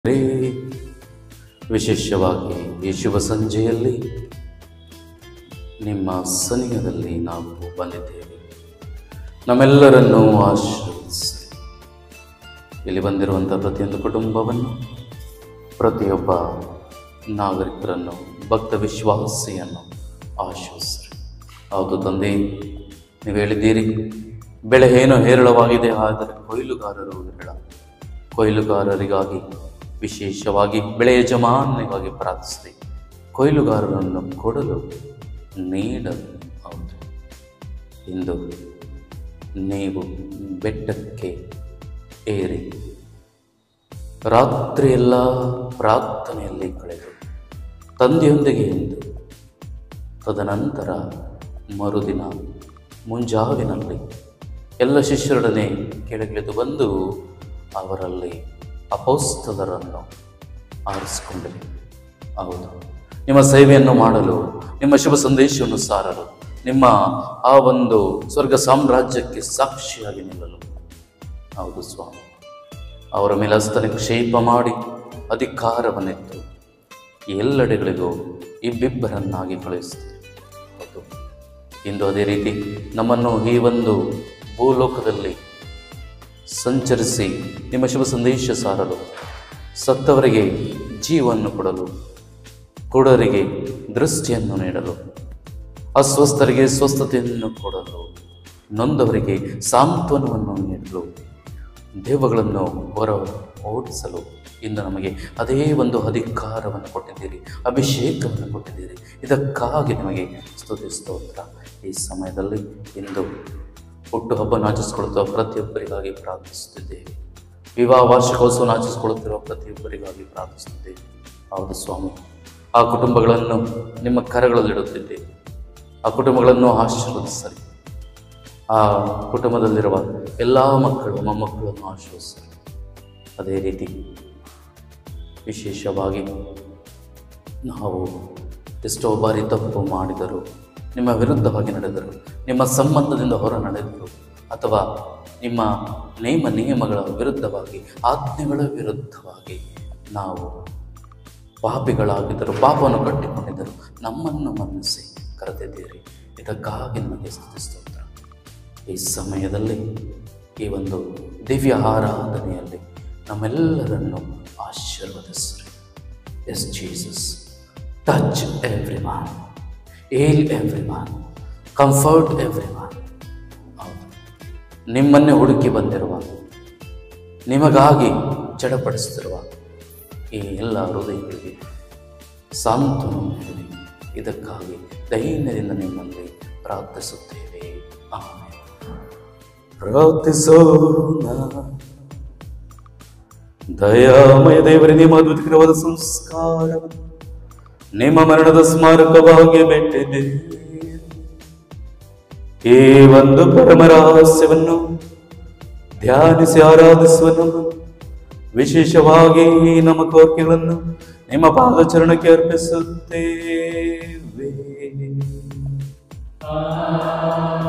ರೇ ವಿಶೇಷವಾಗಿ ಈ ಶುಭ ಸಂಜೆಯಲ್ಲಿ ನಿಮ್ಮ ಸನಿಹದಲ್ಲಿ ನಾವು ಬಂದಿದ್ದೇವೆ ನಮ್ಮೆಲ್ಲರನ್ನೂ ಆಶೀರ್ವದಿಸಿ ಇಲ್ಲಿ ಬಂದಿರುವಂಥ ಪ್ರತಿಯೊಂದು ಕುಟುಂಬವನ್ನು ಪ್ರತಿಯೊಬ್ಬ ನಾಗರಿಕರನ್ನು ಭಕ್ತ ವಿಶ್ವಾಸಿಯನ್ನು ಆಶೀರ್ವದಿಸ್ರಿ ಹೌದು ತಂದೆ ನೀವು ಹೇಳಿದ್ದೀರಿ ಬೆಳೆ ಏನೋ ಹೇರಳವಾಗಿದೆ ಆದರೆ ಕೊಯ್ಲುಗಾರರು ವಿರಳ ಕೊಯ್ಲುಗಾರರಿಗಾಗಿ ವಿಶೇಷವಾಗಿ ಬೆಳೆ ಯಜಮಾನಿಗಾಗಿ ಪ್ರಾರ್ಥಿಸಿದೆ ಕೊಯ್ಲುಗಾರರನ್ನು ಕೊಡಲು ನೀಡಲು ಹೌದು ಇಂದು ನೀವು ಬೆಟ್ಟಕ್ಕೆ ಏರಿ ರಾತ್ರಿಯೆಲ್ಲ ಪ್ರಾರ್ಥನೆಯಲ್ಲಿ ಕಳೆದು ತಂದೆಯೊಂದಿಗೆ ಎಂದು ತದನಂತರ ಮರುದಿನ ಮುಂಜಾವಿನಲ್ಲಿ ಎಲ್ಲ ಶಿಷ್ಯರೊಡನೆ ಕೆಳಗಿಳಿದು ಬಂದು ಅವರಲ್ಲಿ ಅಪೋಸ್ತಲರನ್ನು ಆರಿಸಿಕೊಂಡರೆ ಹೌದು ನಿಮ್ಮ ಸೇವೆಯನ್ನು ಮಾಡಲು ನಿಮ್ಮ ಶುಭ ಸಂದೇಶವನ್ನು ಸಾರಲು ನಿಮ್ಮ ಆ ಒಂದು ಸ್ವರ್ಗ ಸಾಮ್ರಾಜ್ಯಕ್ಕೆ ಸಾಕ್ಷಿಯಾಗಿ ನಿಲ್ಲಲು ಹೌದು ಸ್ವಾಮಿ ಅವರ ಮೇಲೆ ಹಸ್ತನೆ ಕ್ಷೇಪ ಮಾಡಿ ಅಧಿಕಾರವನ್ನೆತ್ತು ಎಲ್ಲೆಡೆಗಳಿಗೂ ಇಬ್ಬಿಬ್ಬರನ್ನಾಗಿ ಕಳುಹಿಸ್ತೀರಿ ಹೌದು ಇಂದು ಅದೇ ರೀತಿ ನಮ್ಮನ್ನು ಈ ಒಂದು ಭೂಲೋಕದಲ್ಲಿ ಸಂಚರಿಸಿ ನಿಮ್ಮ ಶುಭ ಸಂದೇಶ ಸಾರಲು ಸತ್ತವರಿಗೆ ಜೀವವನ್ನು ಕೊಡಲು ಕುಡರಿಗೆ ದೃಷ್ಟಿಯನ್ನು ನೀಡಲು ಅಸ್ವಸ್ಥರಿಗೆ ಸ್ವಸ್ಥತೆಯನ್ನು ಕೊಡಲು ನೊಂದವರಿಗೆ ಸಾಂತ್ವನವನ್ನು ನೀಡಲು ದೇವಗಳನ್ನು ಹೊರ ಓಡಿಸಲು ಇಂದು ನಮಗೆ ಅದೇ ಒಂದು ಅಧಿಕಾರವನ್ನು ಕೊಟ್ಟಿದ್ದೀರಿ ಅಭಿಷೇಕವನ್ನು ಕೊಟ್ಟಿದ್ದೀರಿ ಇದಕ್ಕಾಗಿ ನಿಮಗೆ ಸ್ತುತಿ ಸ್ತೋತ್ರ ಈ ಸಮಯದಲ್ಲಿ ಇಂದು ಹುಟ್ಟುಹಬ್ಬನ ಆಚರಿಸಿಕೊಳ್ಳುತ್ತಿರುವ ಪ್ರತಿಯೊಬ್ಬರಿಗಾಗಿ ಪ್ರಾರ್ಥಿಸುತ್ತಿದ್ದೇವೆ ವಿವಾಹ ವಾರ್ಷಿಕೋತ್ಸವವನ್ನು ಆಚರಿಸಿಕೊಳ್ಳುತ್ತಿರುವ ಪ್ರತಿಯೊಬ್ಬರಿಗಾಗಿ ಪ್ರಾರ್ಥಿಸುತ್ತಿದ್ದೇವೆ ಹೌದು ಸ್ವಾಮಿ ಆ ಕುಟುಂಬಗಳನ್ನು ನಿಮ್ಮ ಕರಗಳಲ್ಲಿಡುತ್ತಿದ್ದೇವೆ ಆ ಕುಟುಂಬಗಳನ್ನು ಆಶೀರ್ವದಿಸಲಿ ಆ ಕುಟುಂಬದಲ್ಲಿರುವ ಎಲ್ಲ ಮಕ್ಕಳು ಮೊಮ್ಮಕ್ಕಳನ್ನು ಆಶೀರ್ವದಿಸಲಿ ಅದೇ ರೀತಿ ವಿಶೇಷವಾಗಿ ನಾವು ಎಷ್ಟೋ ಬಾರಿ ತಪ್ಪು ಮಾಡಿದರು ನಿಮ್ಮ ವಿರುದ್ಧವಾಗಿ ನಡೆದರು ನಿಮ್ಮ ಸಂಬಂಧದಿಂದ ಹೊರ ನಡೆದರು ಅಥವಾ ನಿಮ್ಮ ನೇಮ ನಿಯಮಗಳ ವಿರುದ್ಧವಾಗಿ ಆಜ್ಞೆಗಳ ವಿರುದ್ಧವಾಗಿ ನಾವು ಪಾಪಿಗಳಾಗಿದ್ದರು ಪಾಪವನ್ನು ಕಟ್ಟಿಕೊಂಡಿದ್ದರು ನಮ್ಮನ್ನು ಮನ್ನಿಸಿ ಕರೆದಿದ್ದೀರಿ ಇದಕ್ಕಾಗಿ ನಮಗೆ ಸ್ತುತಿ ಸ್ತೋತ್ರ ಈ ಸಮಯದಲ್ಲಿ ಈ ಒಂದು ದಿವ್ಯ ಆರಾಧನೆಯಲ್ಲಿ ನಮ್ಮೆಲ್ಲರನ್ನು ಆಶೀರ್ವದಿಸ್ರಿ yes Jesus touch every man heal every man comfort every man ಹೌದು ನಿಮ್ಮನ್ನೇ ಹುಡುಕಿ ಬಂದಿರುವ ನಿಮಗಾಗಿ ಚಡಪಡಿಸುತ್ತಿರುವ ಈ ಎಲ್ಲ ಹೃದಯಗಳಿಗೆ ಸಾಂತ್ವನ ನೀಡಿ ಇದಕ್ಕಾಗಿ ಧೈರ್ಯದಿಂದ ನಿಮ್ಮಲ್ಲಿ ಪ್ರಾರ್ಥಿಸುತ್ತೇವೆ ಆಮೇಲೆ ಪ್ರಾರ್ಥಿಸೋಣ ದಯಾಮಯ ದೇವರೇ ನಿಮ್ಮ ಅದ್ಭುತಕರವಾದ ಸಂಸ್ಕಾರವನ್ನು ನಿಮ್ಮ ಮರಣದ ಸ್ಮಾರಕವಾಗಿ ಬಿಟ್ಟಿದೆ ಈ ಒಂದು ಪರಮ ರಹಸ್ಯವನ್ನು ಧ್ಯಾನಿಸಿ ಆರಾಧಿಸುವ ನಮ್ಮ ವಿಶೇಷವಾಗಿ ನಮ್ಮ ಕೋರಿಕೆಗಳನ್ನು ನಿಮ್ಮ ಪಾದಚರಣಕ್ಕೆ ಅರ್ಪಿಸುತ್ತೇವೆ